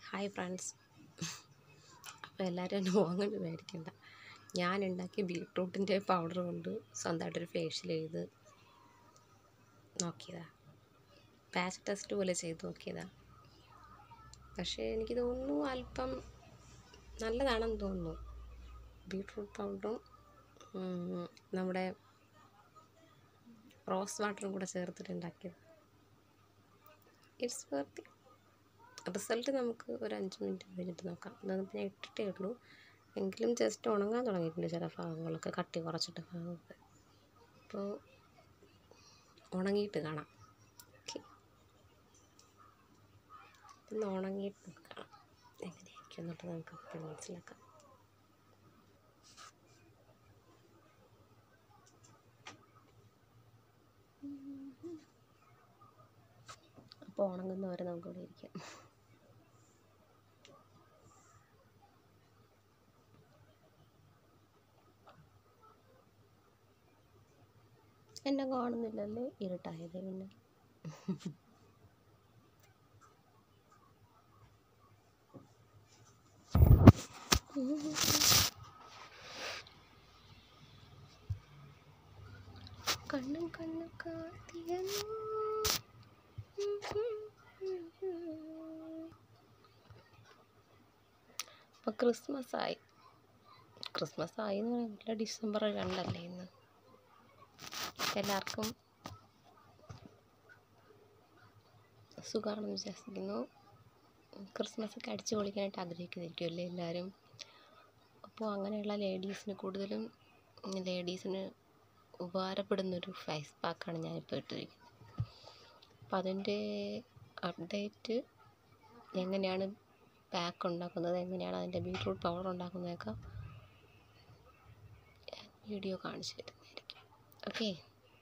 Hi friends അപ്പോൾ എല്ലാവരും എൻ്റെ മുഖം കണ്ട് പേടിക്കണ്ട ഞാൻ ഉണ്ടാക്കിയ ബീട്രൂട്ടിൻ്റെ പൗഡർ കൊണ്ട് സ്വന്തമായിട്ടൊരു ഫേഷ്യൽ ചെയ്ത് നോക്കിയതാ പാച്ച് ടെസ്റ്റ് പോലെ ചെയ്ത് നോക്കിയതാ പക്ഷേ എനിക്ക് തോന്നുന്നു അല്പം നല്ലതാണെന്ന് തോന്നുന്നു ബീട്രൂട്ട് പൗഡറും ഉം, നമ്മുടെ റോസ് വാട്ടറും കൂടെ ചേർത്തിട്ട് ഉണ്ടാക്കിയത് ഇറ്റ്സ് വർത്തി റിസൾട്ട് നമുക്ക് ഒരു അഞ്ച് മിനിറ്റ് കഴിഞ്ഞിട്ട് നോക്കാം ഇതൊന്നും ഞാൻ ഇട്ടിട്ടേ ഉള്ളൂ എങ്കിലും ജസ്റ്റ് ഉണങ്ങാൻ തുടങ്ങിയിട്ടുണ്ട് ചില ഭാഗങ്ങളൊക്കെ കട്ടി കുറച്ചിട്ട് ഭാഗമൊക്കെ അപ്പോൾ ഉണങ്ങിയിട്ട് കാണാം ഓക്കെ ഒന്ന് ഉണങ്ങിയിട്ട് നമുക്ക് കാണാം എങ്ങനെയായിരിക്കും എന്നിട്ട് നമുക്ക് അപ്പോൾ മനസ്സിലാക്കാം അപ്പോൾ ഉണങ്ങുന്നവരെ നമുക്കിവിടെ ഇരിക്കാം എന്നെ കാണുന്നില്ലല്ലേ ഇരുട്ടായത് പിന്നെ കണ്ണും കണ്ണും കാത്തിരുന്നു അപ്പോൾ ക്രിസ്മസ് ആയി ക്രിസ്മസ് ആയി എന്ന് പറയുമ്പോൾ ഡിസംബർ രണ്ടല്ലേ ഇന്ന് എല്ലാവർക്കും സുഖമാണെന്ന് വിശ്വസിക്കുന്നു ക്രിസ്മസ് ഒക്കെ അടിച്ചു പൊളിക്കാനായിട്ട് ആഗ്രഹിക്കുന്നിരിക്കും അല്ലേ എല്ലാവരും അപ്പോൾ അങ്ങനെയുള്ള ലേഡീസിന് കൂടുതലും ലേഡീസിന് ഉപകാരപ്പെടുന്നൊരു ഫേസ് പാക്കാണ് ഞാനിപ്പോൾ ഇട്ടിരിക്കുന്നത് അപ്പം അതിൻ്റെ അപ്ഡേറ്റ് എങ്ങനെയാണ് പാക്ക് ഉണ്ടാക്കുന്നത് എങ്ങനെയാണ് അതിൻ്റെ ബീട്രൂട്ട് പൗഡർ ഉണ്ടാക്കുന്നതൊക്കെ ഞാൻ വീഡിയോ കാണിച്ചു തരുന്നതായിരിക്കും ഓക്കെ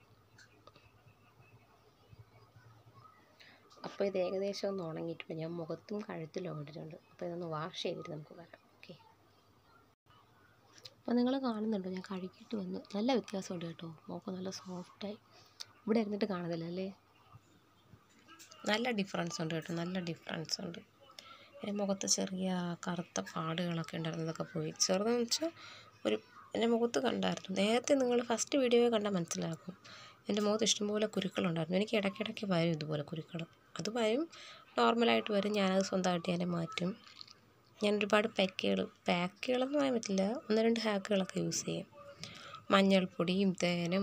അപ്പോൾ ഇത് ഏകദേശം ഒന്ന് ഉണങ്ങിയിട്ടുണ്ട് ഞാൻ മുഖത്തും കഴുത്തിലും ഇട്ടിട്ടുണ്ട് അപ്പോൾ ഇതൊന്ന് വാഷ് ചെയ്തിട്ട് നമുക്ക് വരാം ഓക്കെ അപ്പോൾ നിങ്ങൾ കാണുന്നുണ്ടോ ഞാൻ കഴുകിയിട്ട് വന്ന് നല്ല വ്യത്യാസമുണ്ട് കേട്ടോ മുഖം നല്ല സോഫ്റ്റായി ഇവിടെ ഇരുന്നിട്ട് കാണുന്നില്ല അല്ലേ നല്ല ഡിഫറൻസ് ഉണ്ട് കേട്ടോ നല്ല ഡിഫറൻസ് ഉണ്ട് എൻ്റെ മുഖത്ത് ചെറിയ കറുത്ത പാടുകളൊക്കെ ഉണ്ടായിരുന്നതൊക്കെ പോയി ചെറുതെന്ന് വെച്ചാൽ ഒരു എൻ്റെ മുഖത്ത് കണ്ടായിരുന്നു നേരത്തെ നിങ്ങൾ ഫസ്റ്റ് വീഡിയോയിൽ കണ്ടാൽ മനസ്സിലാക്കും എൻ്റെ മുഖത്ത് ഇഷ്ടംപോലെ കുരുക്കളുണ്ടായിരുന്നു എനിക്ക് ഇടയ്ക്കിടയ്ക്ക് വരും ഇതുപോലെ കുരുക്കൾ അത് വരും നോർമലായിട്ട് വരും ഞാനത് സ്വന്തമായിട്ട് ഞാൻ മാറ്റും ഞാൻ ഒരുപാട് പാക്കുകൾ പാക്കുകളെന്ന് പറയാൻ പറ്റില്ല ഒന്ന് രണ്ട് ഹാക്കുകളൊക്കെ യൂസ് ചെയ്യും മഞ്ഞൾപ്പൊടിയും തേനും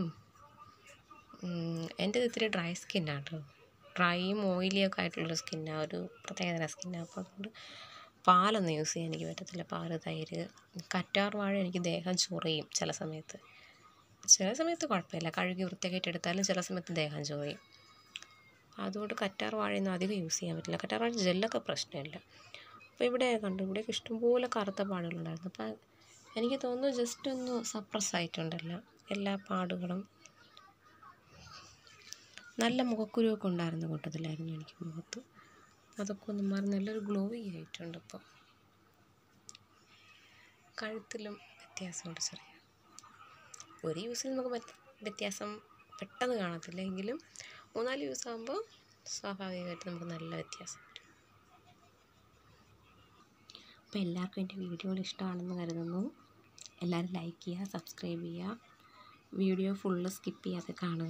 എൻ്റെ ഇത്തിരി ഡ്രൈ സ്കിന്നാണ് കേട്ടോ ഡ്രൈയും ഓയിലിയൊക്കെ ആയിട്ടുള്ളൊരു സ്കിന്നാണ് ഒരു പ്രത്യേകതര സ്കിന്നാണ് അപ്പോൾ അതുകൊണ്ട് പാലൊന്നും യൂസ് ചെയ്യാൻ എനിക്ക് പറ്റത്തില്ല പാല് തൈര് കറ്റാർ വാഴ എനിക്ക് ദേഹം ചൊറിയും ചില സമയത്ത് ചില സമയത്ത് കുഴപ്പമില്ല കഴുകി വൃത്തിയാക്കിയിട്ട് എടുത്താലും ചില സമയത്ത് ദേഹം ചൊറിയും അതുകൊണ്ട് കറ്റാർ വാഴയൊന്നും അധികം യൂസ് ചെയ്യാൻ പറ്റില്ല കറ്റാർ വാഴ ജെല്ലൊക്കെ പ്രശ്നമില്ല അപ്പോൾ ഇവിടെ കണ്ടു ഇവിടെ ഇഷ്ടംപോലെ കറുത്ത പാടുകളുണ്ടായിരുന്നു അപ്പം എനിക്ക് തോന്നുന്നു ജസ്റ്റ് ഒന്ന് സപ്രസ് ആയിട്ടുണ്ടല്ലോ എല്ലാ പാടുകളും നല്ല മുഖക്കുരുവൊക്കെ ഉണ്ടായിരുന്ന കൂട്ടത്തിലായിരുന്നു എനിക്ക് മുഖത്ത് അതൊക്കെ ഒന്ന് മാറി നല്ലൊരു ഗ്ലോയി ആയിട്ടുണ്ട് ഇപ്പോൾ കഴുത്തിലും വ്യത്യാസമുണ്ട് ചെറിയ ഒരു യൂസിൽ നമുക്ക് വ്യത്യ- വ്യത്യാസം പെട്ടെന്ന് കാണത്തില്ല എങ്കിലും മൂന്നാല് യൂസ് ആകുമ്പോൾ സ്വാഭാവികമായിട്ട് നമുക്ക് നല്ല വ്യത്യാസം വരും അപ്പോൾ എല്ലാവർക്കും എൻ്റെ വീഡിയോകൾ ഇഷ്ടമാണെന്ന് കരുതുന്നു എല്ലാവരും ലൈക്ക് ചെയ്യുക സബ്സ്ക്രൈബ് ചെയ്യുക വീഡിയോ ഫുള്ള് സ്കിപ്പ് ചെയ്യാതെ കാണുക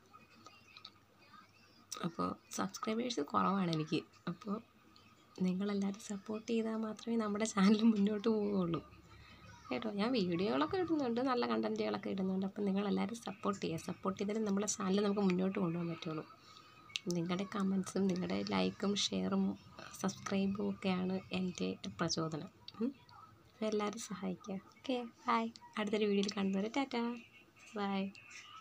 അപ്പോൾ സബ്സ്ക്രൈബേഴ്സ് കുറവാണ് എനിക്ക് അപ്പോൾ നിങ്ങളെല്ലാവരും സപ്പോർട്ട് ചെയ്താൽ മാത്രമേ നമ്മുടെ ചാനൽ മുന്നോട്ട് പോവുകയുള്ളൂ കേട്ടോ ഞാൻ വീഡിയോകളൊക്കെ ഇടുന്നുണ്ട് നല്ല കണ്ടൻറ്റുകളൊക്കെ ഇടുന്നുണ്ട് അപ്പോൾ നിങ്ങളെല്ലാവരും സപ്പോർട്ട് ചെയ്യുക സപ്പോർട്ട് ചെയ്താലേ നമ്മുടെ ചാനൽ നമുക്ക് മുന്നോട്ട് കൊണ്ടുപോകാൻ പറ്റുള്ളൂ നിങ്ങളുടെ കമൻസും നിങ്ങളുടെ ലൈക്കും ഷെയറും സബ്സ്ക്രൈബും ഒക്കെയാണ് എൻ്റെ പ്രചോദനം ഉം. അപ്പോൾ എല്ലാവരും സഹായിക്കുക ഓക്കെ ബൈ അടുത്തൊരു വീഡിയോയിൽ കാണുന്നവരെ ടാറ്റാ ബൈ